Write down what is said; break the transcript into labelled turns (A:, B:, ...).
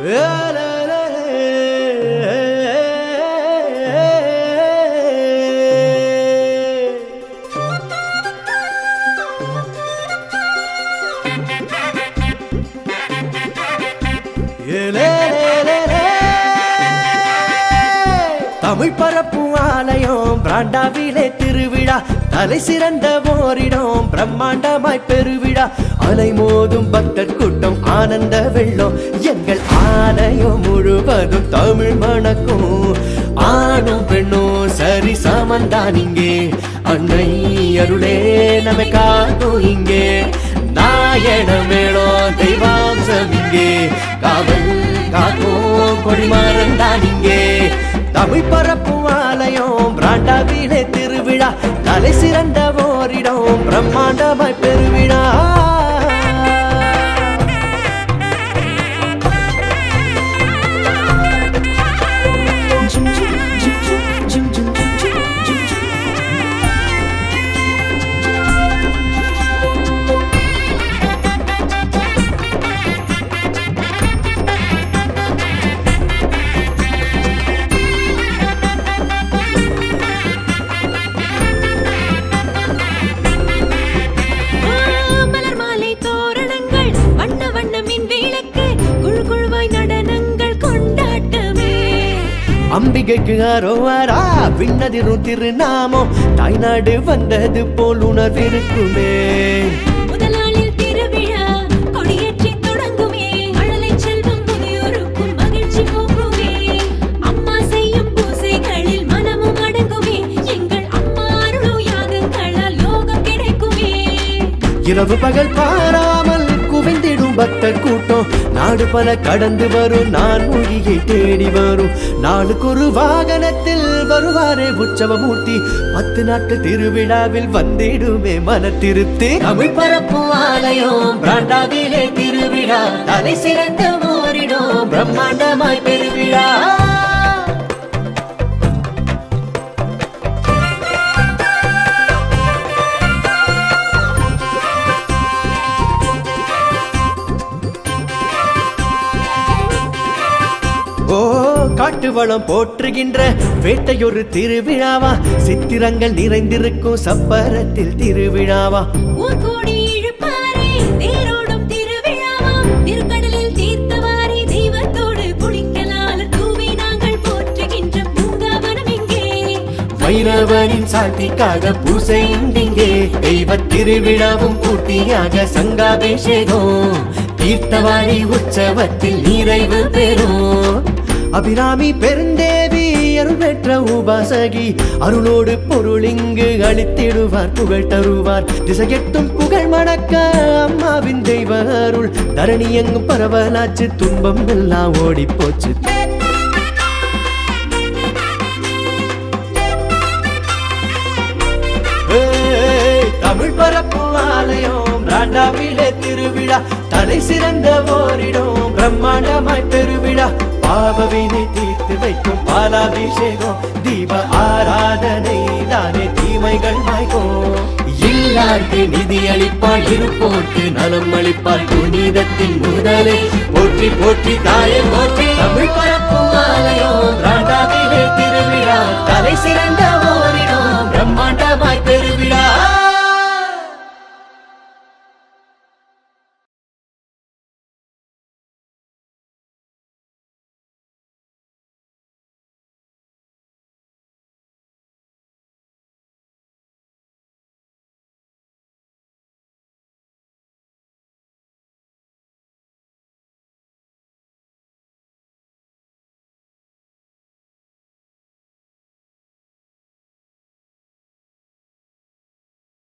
A: தமிழ் பரப்பும் ஆலயம் பிராண்டாவிலே திருவிழா தலை சிறந்த ஓரிடம் பிரம்மாண்டமாய் பெருவிழா அலை மோதும் பக்தர் கூட்டம் ஆனந்த வெள்ளம் எங்கள் ஆலயம் முழுவதும் தமிழ் மணக்கும் ஆணும் பெண்ணும் சரி சமந்தான் இங்கே அன்னை அருளே நம்மை காக்கும் இங்கே நாயன மேளம் தெய்வாம்சம் இங்கே காவல் காக்கும் கொடிமரம் தான் இங்கே தமிழ் பரப்பும் ஆலயம் பிராண்டாவிலே திருவிழா தலை சிறந்த ஓரிடம் பிரம்மாண்டமாய் பெருவிழா
B: மலர் மாலை தோரணங்கள் வண்ண வண்ண மின் விளக்கு குழு குழுவாய் நடனங்கள் கொண்டாட்டமே
A: அம்பிகைக்கு அரோவரா விண்ணதிரும் திருநாமம் தாய்நாடு வந்தது போல் உணர்விருக்குமே
B: முதலாளில் திருவிழா கொடியேற்றி தொடங்குமே மழலை செல்வம் புதியோருக்கும் மகிழ்ச்சி போகுமே அம்மா செய்யும் பூசைகளில் மனமும் அடங்குமே எங்கள் அம்மா அருளும் யாகங்களால் யோகம் கிடைக்குமே
A: இரவு பகல் பாராமல் குவிந்திடும் பக்தர் கூட்டம் நாடு பல கடந்து வரும் நான் மொழியை தேடி வரும் நாளுக்கு ஒரு வாகனத்தில் வருவாரே உற்சவமூர்த்தி பத்து நாட்கள் திருவிழாவில் வந்திடுமே மன திருப்தி தமிழ் பரப்பும் ஆலயம் பிராண்டாவிலே திருவிழா தலை சிறந்த ஓரிடும் பிரம்மாண்டமாய் பெருவிழா ஓ காட்டு வளம் போற்றுகின்ற வேட்டையொரு திருவிழாவா சித்திரங்கள் நிறைந்திருக்கும் சப்பரத்தில் திருவிழாவா
B: ஊர் கூடி இழுப்பாரே தேரோடும் திருவிழாவா திருக்கடலில் தீர்த்தவாரி தெய்வத்தோடு குளிக்கலால் தூவி நாங்கள் போற்றுகின்ற பூங்காவனம் இங்கே
A: வைரவனின் சாந்திக்காக பூசை உண்டிங்கே தெய்வ திருவிழாவும் பூர்த்தியாக சங்காபிஷேகம் தீர்த்தவாரி உற்சவத்தில் நிறைவு பெறும் அபிராமி பெருந்தேவி அருள் பெற்ற உபாசகி அருளோடு பொருள் இங்கு அளித்திடுவார் புகழ் தருவார் திசையெட்டும் புகழ் மணக்க அம்மாவின் தெய்வ அருள் தரணி எங்கும் பரவலாச்சு துன்பம் எல்லாம் ஓடி போச்சு ஏய், தமிழ் பரப்பு ஆலயம் ராண்டாவிலே திருவிழா தலை சிறந்த ஓரிடம் பிரம்மாண்டமாய் பெருவிழா பாவவினை தீர்த்து வைக்கும் பாலாபிஷேகம் தீப ஆராதனை தானே தீமைகள் மாய்க்கும் இல்லார்க்கு நிதி அளிப்பாள் இருப்போர்க்கு நலம் அளிப்பாள் புனிதத்தின் முதலே போற்றி போற்றி தாயை போற்றி தமிழ் பரப்பும் ஆலயம் ராண்டாவிலே திருவிழா தலை சிறந்த